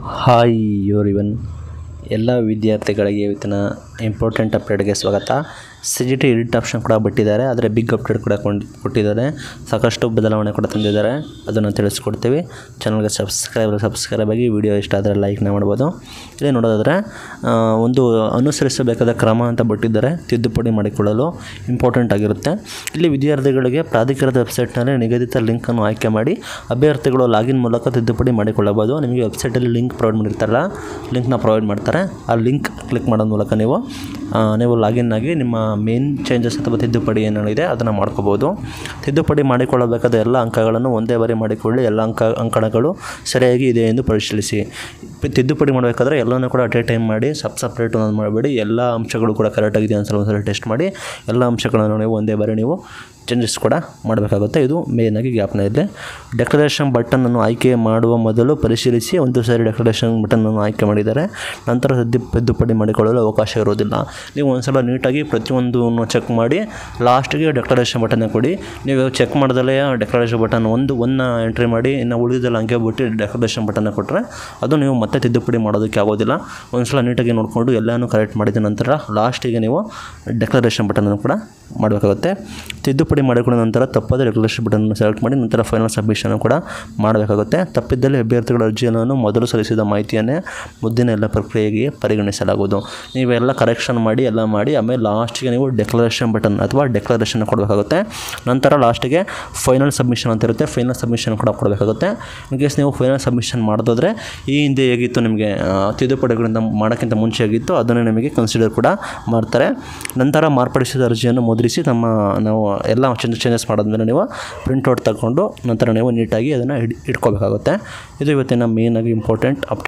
hi ಇವನ್ ಎಲ್ಲ ವಿದ್ಯಾರ್ಥಿಗಳಿಗೆ ಇವತ್ತಿನ ಇಂಪಾರ್ಟೆಂಟ್ ಅಪ್ಡೇಟ್ಗೆ ಸ್ವಾಗತ C G T edit option ಕೂಡ ಬಿಟ್ಟಿದ್ದಾರೆ ಆದರೆ ಬಿಗ್ ಅಪ್ಡೇಟ್ ಕೂಡ ಕೊಂಡು ಕೊಟ್ಟಿದ್ದಾರೆ ಸಾಕಷ್ಟು ಬದಲಾವಣೆ ಕೂಡ ತಂದಿದ್ದಾರೆ ಅದನ್ನು ತಿಳಿಸ್ಕೊಡ್ತೀವಿ ಚಾನಲ್ಗೆ ಸಬ್ಸ್ಕ್ರೈಬ್ ಸಬ್ಸ್ಕ್ರೈಬ್ ಆಗಿ ವಿಡಿಯೋ ಇಷ್ಟ ಆದರೆ ಲೈಕ್ನ ಮಾಡ್ಬೋದು ಇಲ್ಲಿ ನೋಡೋದಾದರೆ ಆ, ಒಂದು ಅನುಸರಿಸಬೇಕಾದ ಕ್ರಮ ಅಂತ ಬಿಟ್ಟಿದ್ದಾರೆ ತಿದ್ದುಪಡಿ ಮಾಡಿಕೊಳ್ಳಲು ಇಂಪಾರ್ಟೆಂಟ್ ಆಗಿರುತ್ತೆ ಇಲ್ಲಿ ವಿದ್ಯಾರ್ಥಿಗಳಿಗೆ ಪ್ರಾಧಿಕಾರದ ವೆಬ್ಸೈಟ್ನಲ್ಲಿ ನಿಗದಿತ ಲಿಂಕನ್ನು ಆಯ್ಕೆ ಮಾಡಿ ಅಭ್ಯರ್ಥಿಗಳು ಲಾಗಿನ್ ಮೂಲಕ ತಿದ್ದುಪಡಿ ಮಾಡಿಕೊಳ್ಳಬಹುದು ನಿಮಗೆ ವೆಬ್ಸೈಟಲ್ಲಿ ಲಿಂಕ್ ಪ್ರೊವೈಡ್ ಮಾಡಿರ್ತಾರಲ್ಲ ಲಿಂಕ್ನ ಪ್ರೊವೈಡ್ ಮಾಡ್ತಾರೆ ಆ ಲಿಂಕ್ ಕ್ಲಿಕ್ ಮಾಡೋದು ಮೂಲಕ ನೀವು ಆ, ನೀವು ಲಾಗಿನ್ ಆಗಿ ನಿಮ್ಮ ಮೇನ್ ಚೇಂಜಸ್ ಅಥವಾ ತಿದ್ದುಪಡಿ ಏನೇನಿದೆ ಅದನ್ನು ಮಾಡ್ಕೋಬೋದು ತಿದ್ದುಪಡಿ ಮಾಡಿಕೊಳ್ಳಬೇಕಾದ ಎಲ್ಲ ಅಂಕಗಳನ್ನು ಒಂದೇ ಬಾರಿ ಮಾಡಿಕೊಳ್ಳಿ ಎಲ್ಲ ಅಂಕ ಅಂಕಣಗಳು ಸರಿಯಾಗಿ ಇದೆ ಎಂದು ಪರಿಶೀಲಿಸಿ ಪ- ತಿದ್ದುಪಡಿ ಮಾಡಬೇಕಾದ್ರೆ ಎಲ್ಲನೂ ಕೂಡ ಅಟ್ ಎ ಟೈಮ್ ಮಾಡಿ ಸಬ್ ಸಪ್ರೇಟ್ ಒಂದೊಂದು ಮಾಡಬೇಡಿ ಎಲ್ಲ ಅಂಶಗಳು ಕೂಡ ಕರೆಕ್ಟಾಗಿದೆ ಅಂತ ಒಂದ್ಸಲ ಟೆಸ್ಟ್ ಮಾಡಿ ಎಲ್ಲ ಅಂಶಗಳನ್ನು ನೀವು ಒಂದೇ ಬಾರಿ ನೀವು ಚೇಂಜಸ್ ಕೂಡ ಮಾಡಬೇಕಾಗುತ್ತೆ ಇದು ಮೇಯ್ನಾಗಿ ಜ್ಞಾಪನ ಇದೆ ಡೆಕ್ಲರೇಷನ್ ಬಟನನ್ನು ಆಯ್ಕೆ ಮಾಡುವ ಮೊದಲು ಪರಿಶೀಲಿಸಿ ಒಂದು ಸಾರಿ ಡೆಕ್ಲರೇಷನ್ ಬಟನನ್ನು ಆಯ್ಕೆ ಮಾಡಿದ್ದಾರೆ ನಂತರ ತಿದ್ದು ತಿದ್ದುಪಡಿ ಮಾಡಿಕೊಳ್ಳಲು ಅವಕಾಶ ಇರೋದಿಲ್ಲ ನೀವು ಒಂದ್ಸಲ ನೀಟಾಗಿ ಪ್ರತಿಯೊಂದನ್ನು ಚೆಕ್ ಮಾಡಿ ಲಾಸ್ಟಿಗೆ ಡೆಕ್ಲರೇಷನ್ ಬಟನ್ನ ಕೊಡಿ ನೀವು ಚೆಕ್ ಮಾಡ್ದಲೇ ಡೆಕ್ಲರೇಷನ್ ಬಟನ್ ಒಂದು ಒನ್ನ ಎಂಟ್ರಿ ಮಾಡಿ ಇನ್ನು ಉಳಿದೆಲ್ಲ ಹಂಗೆ ಬಿಟ್ಟು ಡೆಕ್ಲರೇಷನ್ ಬಟನ್ನ ಕೊಟ್ಟರೆ ಅದು ನೀವು ಮತ್ತೆ ತಿದ್ದುಪಡಿ ಮಾಡೋದಕ್ಕೆ ಆಗೋದಿಲ್ಲ ಒಂದ್ಸಲ ನೀಟಾಗಿ ನೋಡಿಕೊಂಡು ಎಲ್ಲನೂ ಕರೆಕ್ಟ್ ಮಾಡಿದ ನಂತರ ಲಾಸ್ಟಿಗೆ ನೀವು ಡೆಕ್ಲರೇಷನ್ ಬಟನನ್ನು ಕೂಡ ಮಾಡಬೇಕಾಗುತ್ತೆ ತಿದ್ದುಪಡಿ ಮಾಡಿಕೊಂಡ ನಂತರ ತಪ್ಪದ ರೆಗ್ಯುಲೇಷನ್ ಬಟನ್ ಸೆಲೆಕ್ಟ್ ಮಾಡಿ ನಂತರ ಫೈನಲ್ ಸಬ್ಮಿಷನ್ ಕೂಡ ಮಾಡಬೇಕಾಗುತ್ತೆ ತಪ್ಪಿದ್ದಲ್ಲಿ ಅಭ್ಯರ್ಥಿಗಳ ಅರ್ಜಿಯನ್ನು ಮೊದಲು ಸಲ್ಲಿಸಿದ ಮಾಹಿತಿಯನ್ನೇ ಮುದ್ದಿನ ಎಲ್ಲ ಪ್ರಕ್ರಿಯೆಗೆ ಪರಿಗಣಿಸಲಾಗುವುದು ನೀವೆಲ್ಲ ಕರೆಕ್ಷನ್ ಮಾಡಿ ಎಲ್ಲ ಮಾಡಿ ಆಮೇಲೆ ಲಾಸ್ಟಿಗೆ ನೀವು ಡೆಕ್ಲರೇಷನ್ ಬಟನ್ ಅಥವಾ ಡೆಕ್ಲರೇಷನ್ ಕೊಡಬೇಕಾಗುತ್ತೆ ನಂತರ ಲಾಸ್ಟಿಗೆ ಫೈನಲ್ ಸಬ್ಮಿಷನ್ ಅಂತ ಇರುತ್ತೆ ಫೈನಲ್ ಸಬ್ಮಿಷನ್ ಕೂಡ ಕೊಡಬೇಕಾಗುತ್ತೆ ಇನ್ ಕೇಸ್ ನೀವು ಫೈನಲ್ ಸಬ್ಮಿಷನ್ ಮಾಡಿದ್ರೆ ಈ ಹಿಂದೆ ಹೇಗಿತ್ತು ನಿಮಗೆ ಆ, ತಿದ್ದುಪಡಿಗಳಿಂದ ಮಾಡೋಕ್ಕಿಂತ ಮುಂಚೆ ಹೇಗಿತ್ತು ಅದನ್ನು ನಿಮಗೆ ಕನ್ಸಿಡರ್ ಕೂಡ ಮಾಡ್ತಾರೆ ನಂತರ ಮಾರ್ಪಡಿಸಿದ ಅರ್ಜಿಯನ್ನು ಮುದ್ರಿಸಿ ತಮ್ಮ ನಾವು ಎಲ್ಲ ಚೇಂಜ್ ಚೇಂಜಸ್ ಮಾಡಾದ್ಮೇಲೆ ನೀವು ಪ್ರಿಂಟ್ಔಟ್ ತಗೊಂಡು ನಂತರ ನೀವು ನೀಟಾಗಿ ಅದನ್ನು ಇಡ್ ಇಟ್ಕೋಬೇಕಾಗುತ್ತೆ ಇದು ಇವತ್ತಿನ ಮೇಯ್ನಾಗಿ ಇಂಪಾರ್ಟೆಂಟ್ ಅಪ್